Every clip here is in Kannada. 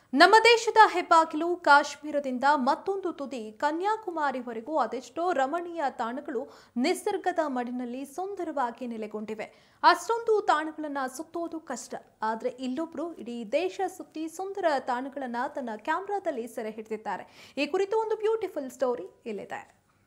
ನಮ್ಮ ದೇಶದ ಹೆಬ್ಬಾಗಿಲು ಕಾಶ್ಮೀರದಿಂದ ಮತ್ತೊಂದು ತುದಿ ಕನ್ಯಾಕುಮಾರಿವರೆಗೂ ಅದೆಷ್ಟೋ ರಮಣೀಯ ತಾಣಗಳು ನಿಸರ್ಗದ ಮಡಿನಲ್ಲಿ ಸುಂದರವಾಗಿ ನೆಲೆಗೊಂಡಿವೆ ಅಷ್ಟೊಂದು ತಾಣಗಳನ್ನ ಸುತ್ತೋದು ಕಷ್ಟ ಆದ್ರೆ ಇಲ್ಲೊಬ್ರು ಇಡೀ ದೇಶ ಸುತ್ತಿ ಸುಂದರ ತಾಣಗಳನ್ನ ತನ್ನ ಕ್ಯಾಮ್ರಾದಲ್ಲಿ ಸೆರೆ ಹಿಡಿದಿದ್ದಾರೆ ಈ ಕುರಿತು ಒಂದು ಬ್ಯೂಟಿಫುಲ್ ಸ್ಟೋರಿ ಇಲ್ಲಿದೆ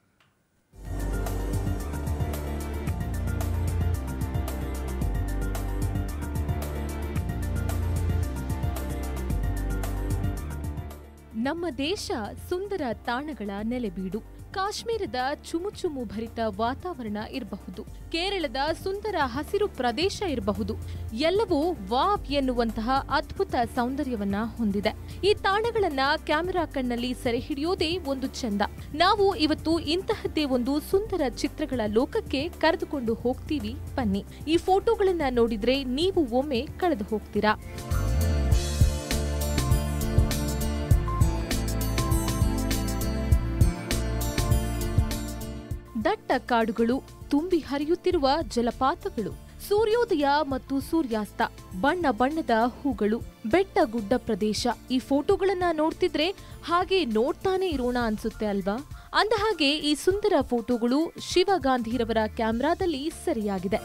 ನಮ್ಮ ದೇಶ ಸುಂದರ ತಾಣಗಳ ನೆಲೆಬೀಡು ಕಾಶ್ಮೀರದ ಚುಮುಚುಮು ಭರಿತ ವಾತಾವರಣ ಇರಬಹುದು ಕೇರಳದ ಸುಂದರ ಹಸಿರು ಪ್ರದೇಶ ಇರಬಹುದು ಎಲ್ಲವೂ ವಾವ್ ಎನ್ನುವಂತಹ ಅದ್ಭುತ ಸೌಂದರ್ಯವನ್ನ ಹೊಂದಿದೆ ಈ ತಾಣಗಳನ್ನ ಕ್ಯಾಮೆರಾ ಕಣ್ಣಲ್ಲಿ ಸೆರೆ ಹಿಡಿಯೋದೇ ಒಂದು ಚಂದ ನಾವು ಇವತ್ತು ಇಂತಹದ್ದೇ ಒಂದು ಸುಂದರ ಚಿತ್ರಗಳ ಲೋಕಕ್ಕೆ ಕರೆದುಕೊಂಡು ಹೋಗ್ತೀವಿ ಬನ್ನಿ ಈ ಫೋಟೋಗಳನ್ನ ನೋಡಿದ್ರೆ ನೀವು ಒಮ್ಮೆ ಕಳೆದು ಹೋಗ್ತೀರಾ ದಟ್ಟ ಕಾಡುಗಳು ತುಂಬಿ ಹರಿಯುತ್ತಿರುವ ಜಲಪಾತಗಳು ಸೂರ್ಯೋದಯ ಮತ್ತು ಸೂರ್ಯಾಸ್ತ ಬಣ್ಣ ಬಣ್ಣದ ಹೂಗಳು ಬೆಟ್ಟ ಗುಡ್ಡ ಪ್ರದೇಶ ಈ ಫೋಟೋಗಳನ್ನ ನೋಡ್ತಿದ್ರೆ ಹಾಗೆ ನೋಡ್ತಾನೆ ಇರೋಣ ಅನ್ಸುತ್ತೆ ಅಲ್ವಾ ಅಂದಹಾಗೆ ಈ ಸುಂದರ ಫೋಟೋಗಳು ಶಿವಗಾಂಧಿರವರ ಕ್ಯಾಮ್ರಾದಲ್ಲಿ ಸರಿಯಾಗಿದೆ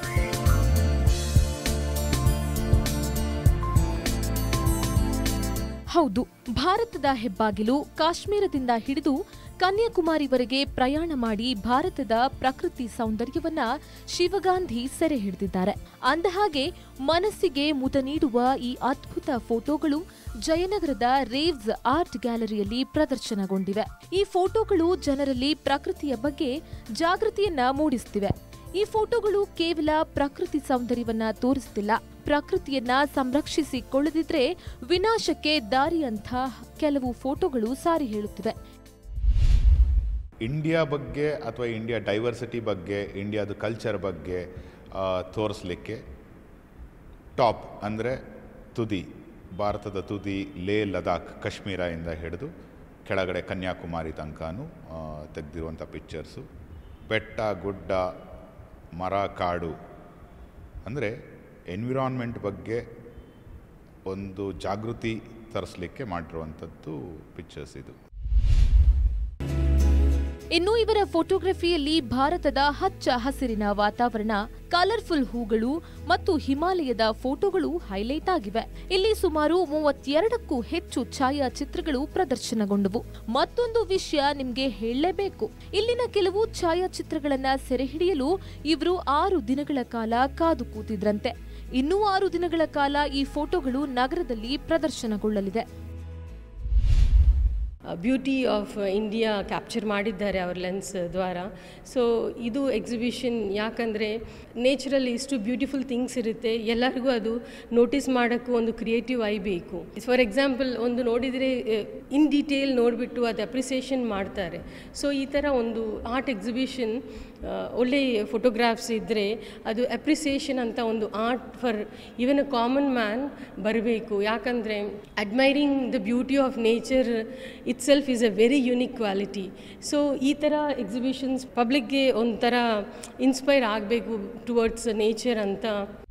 ಹೌದು ಭಾರತದ ಹೆಬ್ಬಾಗಿಲು ಕಾಶ್ಮೀರದಿಂದ ಹಿಡಿದು ಕನ್ಯಾಕುಮಾರಿವರೆಗೆ ಪ್ರಯಾಣ ಮಾಡಿ ಭಾರತದ ಪ್ರಕೃತಿ ಸೌಂದರ್ಯವನ್ನ ಶಿವಗಾಂಧಿ ಸೆರೆ ಹಿಡಿದಿದ್ದಾರೆ ಅಂದಹಾಗೆ ಮನಸ್ಸಿಗೆ ಮುದ ನೀಡುವ ಈ ಅದ್ಭುತ ಫೋಟೋಗಳು ಜಯನಗರದ ರೇವ್ಸ್ ಆರ್ಟ್ ಗ್ಯಾಲರಿಯಲ್ಲಿ ಪ್ರದರ್ಶನಗೊಂಡಿವೆ ಈ ಫೋಟೋಗಳು ಜನರಲ್ಲಿ ಪ್ರಕೃತಿಯ ಬಗ್ಗೆ ಜಾಗೃತಿಯನ್ನ ಮೂಡಿಸುತ್ತಿವೆ ಈ ಫೋಟೋಗಳು ಕೇವಲ ಪ್ರಕೃತಿ ಸೌಂದರ್ಯವನ್ನ ತೋರಿಸ್ತಿಲ್ಲ ಪ್ರಕೃತಿಯನ್ನ ಸಂರಕ್ಷಿಸಿಕೊಳ್ಳದಿದ್ರೆ ವಿನಾಶಕ್ಕೆ ದಾರಿ ಅಂತ ಕೆಲವು ಫೋಟೋಗಳು ಸಾರಿ ಹೇಳುತ್ತಿವೆ ಇಂಡಿಯಾ ಬಗ್ಗೆ ಅಥವಾ ಇಂಡಿಯಾ ಡೈವರ್ಸಿಟಿ ಬಗ್ಗೆ ಇಂಡಿಯಾದ ಕಲ್ಚರ್ ಬಗ್ಗೆ ತೋರಿಸ್ಲಿಕ್ಕೆ ಟಾಪ್ ಅಂದರೆ ತುದಿ ಭಾರತದ ತುದಿ ಲೇ ಲದಾಖ್ ಕಾಶ್ಮೀರ ಇಂದ ಹಿಡಿದು ಕೆಳಗಡೆ ಕನ್ಯಾಕುಮಾರಿ ತನಕನೂ ತೆಗೆದಿರುವಂಥ ಪಿಕ್ಚರ್ಸು ಬೆಟ್ಟ ಗುಡ್ಡ ಮರ ಕಾಡು ಅಂದರೆ ಎನ್ವಿರಾನ್ಮೆಂಟ್ ಬಗ್ಗೆ ಒಂದು ಜಾಗೃತಿ ತರಿಸ್ಲಿಕ್ಕೆ ಮಾಡಿರುವಂಥದ್ದು ಪಿಕ್ಚರ್ಸ್ ಇದು ಇನ್ನು ಇವರ ಫೋಟೋಗ್ರಫಿಯಲ್ಲಿ ಭಾರತದ ಹಚ್ಚ ಹಸಿರಿನ ವಾತಾವರಣ ಕಲರ್ಫುಲ್ ಹೂಗಳು ಮತ್ತು ಹಿಮಾಲಯದ ಫೋಟೋಗಳು ಹೈಲೈಟ್ ಆಗಿವೆ ಇಲ್ಲಿ ಸುಮಾರು ಮೂವತ್ತೆರಡಕ್ಕೂ ಹೆಚ್ಚು ಛಾಯಾಚಿತ್ರಗಳು ಪ್ರದರ್ಶನಗೊಂಡವು ಮತ್ತೊಂದು ವಿಷಯ ನಿಮ್ಗೆ ಹೇಳಲೇಬೇಕು ಇಲ್ಲಿನ ಕೆಲವು ಛಾಯಾಚಿತ್ರಗಳನ್ನ ಸೆರೆ ಹಿಡಿಯಲು ಇವರು ಆರು ದಿನಗಳ ಕಾಲ ಕಾದು ಕೂತಿದ್ರಂತೆ ಇನ್ನೂ ಆರು ದಿನಗಳ ಕಾಲ ಈ ಫೋಟೋಗಳು ನಗರದಲ್ಲಿ ಪ್ರದರ್ಶನಗೊಳ್ಳಲಿದೆ ಬ್ಯೂಟಿ ಆಫ್ ಇಂಡಿಯಾ ಕ್ಯಾಪ್ಚರ್ ಮಾಡಿದ್ದಾರೆ ಅವ್ರ ಲೆನ್ಸ್ ದ್ವಾರ ಸೊ ಇದು ಎಕ್ಸಿಬಿಷನ್ ಯಾಕಂದರೆ ನೇಚರಲ್ಲಿ ಇಷ್ಟು ಬ್ಯೂಟಿಫುಲ್ ಥಿಂಗ್ಸ್ ಇರುತ್ತೆ ಎಲ್ಲರಿಗೂ ಅದು ನೋಟಿಸ್ ಮಾಡೋಕ್ಕೂ ಒಂದು ಕ್ರಿಯೇಟಿವ್ ಐ ಬೇಕು ಫಾರ್ ಎಕ್ಸಾಂಪಲ್ ಒಂದು ನೋಡಿದರೆ ಇನ್ ಡೀಟೇಲ್ ನೋಡಿಬಿಟ್ಟು ಅದು ಅಪ್ರಿಸಿಯೇಷನ್ ಮಾಡ್ತಾರೆ ಸೊ ಈ ಥರ ಒಂದು ಆರ್ಟ್ ಎಕ್ಸಿಬಿಷನ್ ಒಳ್ಳೆ ಫೋಟೋಗ್ರಾಫ್ಸ್ ಇದ್ದರೆ ಅದು ಅಪ್ರಿಸಿಯೇಷನ್ ಅಂತ ಒಂದು art for even a common man ಬರಬೇಕು ಯಾಕಂದರೆ admiring the beauty of nature itself is a very unique quality so ಈ ಥರ ಎಕ್ಸಿಬಿಷನ್ಸ್ ಪಬ್ಲಿಕ್ಗೆ ಒಂಥರ ಇನ್ಸ್ಪೈರ್ ಆಗಬೇಕು ಟುವರ್ಡ್ಸ್ ನೇಚರ್ ಅಂತ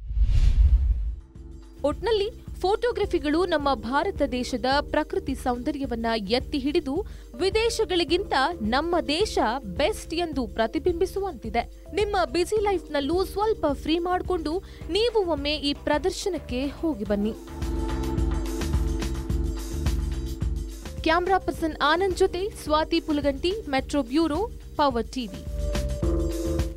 ಒಟ್ನಲ್ಲಿ ಫೋಟೋಗ್ರಫಿಗಳು ನಮ್ಮ ಭಾರತ ದೇಶದ ಪ್ರಕೃತಿ ಸೌಂದರ್ಯವನ್ನ ಎತ್ತಿ ಹಿಡಿದು ವಿದೇಶಗಳಿಗಿಂತ ನಮ್ಮ ದೇಶ ಬೆಸ್ಟ್ ಎಂದು ಪ್ರತಿಬಿಂಬಿಸುವಂತಿದೆ ನಿಮ್ಮ ಬ್ಯುಸಿ ಲೈಫ್ನಲ್ಲೂ ಸ್ವಲ್ಪ ಫ್ರೀ ಮಾಡಿಕೊಂಡು ನೀವು ಒಮ್ಮೆ ಈ ಪ್ರದರ್ಶನಕ್ಕೆ ಹೋಗಿ ಬನ್ನಿ ಕ್ಯಾಮ್ರಾ ಪರ್ಸನ್ ಆನಂದ್ ಜೊತೆ Swathi Pulaganti metro bureau Power TV